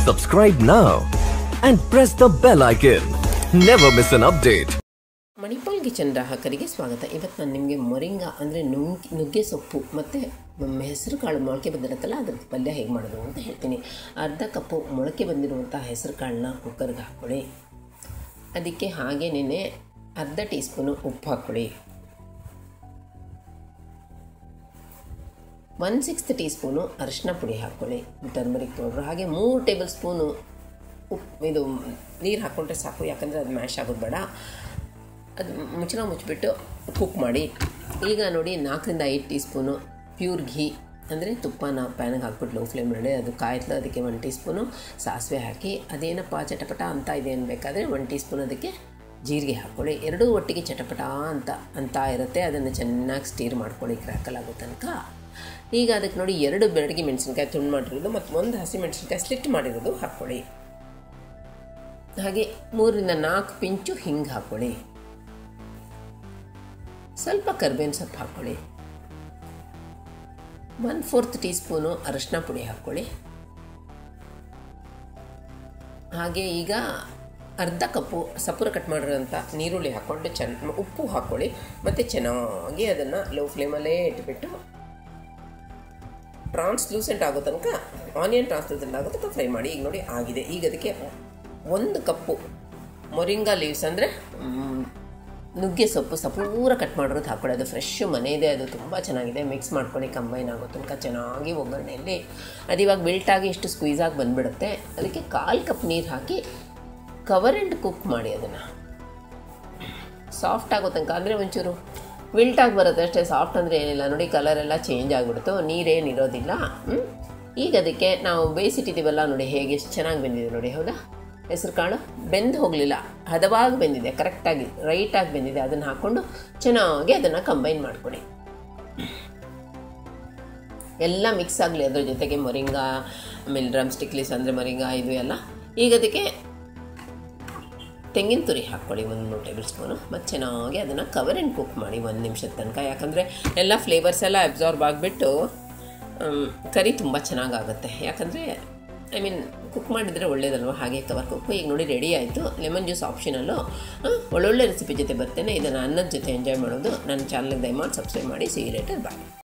Subscribe now and press the bell icon. Never miss an update. Manipal kitchen ಗ್ರಾಹಕರಿಗೆ ಸ್ವಾಗತ ಇವತ್ತು ನಾನು ನಿಮಗೆ ಮೊರಿಂಗ ಅಂದರೆ ನುಗ್ ನುಗ್ಗೆ ಸೊಪ್ಪು ಮತ್ತು ಹೆಸರು ಕಾಳು ಮೊಳಕೆ ಬಂದಿರುತ್ತಲ್ಲ ಅದ್ರ ಪಲ್ಯ ಹೇಗೆ ಮಾಡೋದು ಅಂತ ಹೇಳ್ತೀನಿ ಅರ್ಧ ಕಪ್ಪು ಮೊಳಕೆ ಬಂದಿರುವಂಥ ಹೆಸರು ಕಾಳನ್ನ ಕುಕ್ಕರ್ಗೆ ಹಾಕ್ಕೊಳ್ಳಿ ಅದಕ್ಕೆ ಹಾಗೇನೇ ಅರ್ಧ ಟೀ ಸ್ಪೂನು ಉಪ್ಪು ಹಾಕ್ಕೊಳ್ಳಿ ಒನ್ ಸಿಕ್ಸ್ತ್ ಟೀ ಸ್ಪೂನು ಅರಿಶಿನ ಪುಡಿ ಹಾಕ್ಕೊಳ್ಳಿ ಟರ್ಮರಿಕ್ ಪೌಡ್ರ್ ಹಾಗೆ ಮೂರು ಟೇಬಲ್ ಸ್ಪೂನು ಉಪ್ಪು ಇದು ನೀರು ಹಾಕ್ಕೊಂಡ್ರೆ ಸಾಕು ಯಾಕಂದರೆ ಅದು ಮ್ಯಾಶ್ ಆಗೋದು ಬೇಡ ಅದು ಮುಚ್ಚಳ ಮುಚ್ಚಿಬಿಟ್ಟು ಕುಕ್ ಮಾಡಿ ಈಗ ನೋಡಿ ನಾಲ್ಕರಿಂದ ಐದು ಟೀ ಸ್ಪೂನು ಪ್ಯೂರ್ ಘೀ ಅಂದರೆ ತುಪ್ಪನ ಪ್ಯಾನಿಗೆ ಹಾಕ್ಬಿಟ್ಟು ಲೋ ಫ್ಲೇಮ್ ಮಾಡಿ ಅದು ಕಾಯ್ತಲ ಅದಕ್ಕೆ ಒನ್ ಟೀ ಸ್ಪೂನು ಸಾಸಿವೆ ಹಾಕಿ ಅದೇನಪ್ಪ ಚಟಪಟ ಅಂತ ಇದೆ ಅನ್ಬೇಕಾದ್ರೆ ಒನ್ ಟೀ ಸ್ಪೂನ್ ಅದಕ್ಕೆ ಜೀರಿಗೆ ಹಾಕ್ಕೊಳ್ಳಿ ಎರಡೂ ಒಟ್ಟಿಗೆ ಚಟಪಟ ಅಂತ ಅಂತ ಇರುತ್ತೆ ಅದನ್ನು ಚೆನ್ನಾಗಿ ಸ್ಟೀರ್ ಮಾಡ್ಕೊಳ್ಳಿ ಕ್ರ್ಯಾಕಲ್ ಆಗೋ ತನಕ ಈಗ ಅದಕ್ಕೆ ನೋಡಿ ಎರಡು ಬೆಳಗ್ಗೆ ಮೆಣಸಿನ್ಕಾಯಿ ತುಂಡು ಮಾಡಿರೋದು ಮತ್ತು ಒಂದು ಹಸಿ ಮೆಣಸಿನ್ಕಾಯಿ ಸ್ಲಿಟ್ ಮಾಡಿರೋದು ಹಾಕ್ಕೊಳ್ಳಿ ಹಾಗೆ ಮೂರರಿಂದ ನಾಲ್ಕು ಪಿಂಚು ಹಿಂಗೆ ಹಾಕ್ಕೊಳ್ಳಿ ಸ್ವಲ್ಪ ಕರ್ಬೇವಿನ ಸೊಪ್ಪು ಹಾಕ್ಕೊಳ್ಳಿ ಒನ್ ಫೋರ್ತ್ ಟೀ ಸ್ಪೂನು ಅರಶಿನ ಪುಡಿ ಹಾಕ್ಕೊಳ್ಳಿ ಹಾಗೆ ಈಗ ಅರ್ಧ ಕಪ್ಪು ಸಪುರ ಕಟ್ ಮಾಡಿರೋಂಥ ನೀರುಳ್ಳಿ ಹಾಕ್ಕೊಂಡು ಚೆನ್ನ ಉಪ್ಪು ಹಾಕ್ಕೊಳ್ಳಿ ಮತ್ತು ಚೆನ್ನಾಗಿ ಅದನ್ನು ಲೋ ಫ್ಲೇಮಲ್ಲೇ ಇಟ್ಬಿಟ್ಟು ಟ್ರಾನ್ಸ್ಲೂಸೆಂಟ್ ಆಗೋ ತನಕ ಆನಿಯನ್ ಟ್ರಾನ್ಸ್ಲೂಸೆಂಟ್ ಆಗೋ ತನಕ ಫ್ರೈ ಮಾಡಿ ಈಗ ನೋಡಿ ಆಗಿದೆ ಈಗ ಅದಕ್ಕೆ ಒಂದು ಕಪ್ಪು ಮೊರಿಂಗಾ ಲೀವ್ಸ್ ಅಂದರೆ ನುಗ್ಗೆ ಸೊಪ್ಪು ಸಪೂರ ಕಟ್ ಮಾಡಿರೋದು ಹಾಕ್ಕೊಳ್ಳಿ ಅದು ಫ್ರೆಶ್ ಮನೆಯದೇ ಅದು ತುಂಬ ಚೆನ್ನಾಗಿದೆ ಮಿಕ್ಸ್ ಮಾಡ್ಕೊಳ್ಳಿ ಕಂಬೈನ್ ಆಗೋ ತನಕ ಚೆನ್ನಾಗಿ ಒಗ್ಗರಣೆಯಲ್ಲಿ ಅದು ಇವಾಗ ಬಿಲ್ಟಾಗಿ ಇಷ್ಟು ಸ್ಕ್ವೀಸಾಗಿ ಬಂದುಬಿಡುತ್ತೆ ಅದಕ್ಕೆ ಕಾಲು ಕಪ್ ನೀರು ಹಾಕಿ ಕವರ್ ಆ್ಯಂಡ್ ಕುಕ್ ಮಾಡಿ ಅದನ್ನು ಸಾಫ್ಟ್ ಆಗೋ ತನಕ ಅಂದರೆ ಒಂಚೂರು ವಿಲ್ಟಾಗಿ ಬರುತ್ತೆ ಅಷ್ಟೇ ಸಾಫ್ಟ್ ಅಂದರೆ ಏನಿಲ್ಲ ನೋಡಿ ಕಲರೆಲ್ಲ ಚೇಂಜ್ ಆಗಿಬಿಡ್ತು ನೀರೇನು ಇರೋದಿಲ್ಲ ಹ್ಮ್? ಈಗ ಅದಕ್ಕೆ ನಾವು ಬೇಯಿಸಿಟ್ಟಿದ್ದೀವಲ್ಲ ನೋಡಿ ಹೇಗೆ ಎಷ್ಟು ಚೆನ್ನಾಗಿ ಬೆಂದಿದೆ ನೋಡಿ ಹೌದಾ ಹೆಸರು ಕಾಳು ಬೆಂದು ಹೋಗಲಿಲ್ಲ ಹದವಾಗಿ ಬೆಂದಿದೆ ಕರೆಕ್ಟಾಗಿ ರೈಟಾಗಿ ಬೆಂದಿದೆ ಅದನ್ನು ಹಾಕ್ಕೊಂಡು ಚೆನ್ನಾಗಿ ಅದನ್ನು ಕಂಬೈನ್ ಮಾಡ್ಕೊಳ್ಳಿ ಎಲ್ಲ ಮಿಕ್ಸ್ ಆಗಲಿ ಅದ್ರ ಜೊತೆಗೆ ಮೊರಿಂಗಾ ಆಮೇಲೆ ಡ್ರಮ್ ಸ್ಟಿಕ್ಲಿಸ್ ಅಂದರೆ ಮೊರಿಂಗಾ ಇದು ಎಲ್ಲ ಈಗ ಅದಕ್ಕೆ ತೆಂಗಿನ ತುರಿ ಹಾಕ್ಕೊಳ್ಳಿ ಒಂದು ಮೂರು ಟೇಬಲ್ ಸ್ಪೂನು ಮತ್ತು ಚೆನ್ನಾಗಿ ಅದನ್ನು ಕವರ್ ಆ್ಯಂಡ್ ಕುಕ್ ಮಾಡಿ ಒಂದು ನಿಮಿಷದ ತನಕ ಯಾಕಂದರೆ ಎಲ್ಲ ಫ್ಲೇವರ್ಸ್ ಎಲ್ಲ ಅಬ್ಸಾರ್ಬ್ ಆಗಿಬಿಟ್ಟು ಕರಿ ತುಂಬ ಚೆನ್ನಾಗಾಗುತ್ತೆ ಯಾಕಂದರೆ ಐ ಮೀನ್ ಕುಕ್ ಮಾಡಿದರೆ ಒಳ್ಳೇದಲ್ವ ಹಾಗೆ ಕವರ್ ಕುಕ್ ಈಗ ನೋಡಿ ರೆಡಿ ಆಯಿತು ಲೆಮನ್ ಜ್ಯೂಸ್ ಆಪ್ಷನಲ್ಲು ಒಳ್ಳೊಳ್ಳೆ ರೆಸಿಪಿ ಜೊತೆ ಬರ್ತೇನೆ ಇದನ್ನು ಅನ್ನದ ಜೊತೆ ಎಂಜಾಯ್ ಮಾಡೋದು ನನ್ನ ಚಾನಲ್ಗೆ ದಯಮಾಡಿ ಸಬ್ಸ್ಕ್ರೈಬ್ ಮಾಡಿ ಸಿ ರೇಟರ್ ಬಾಯ್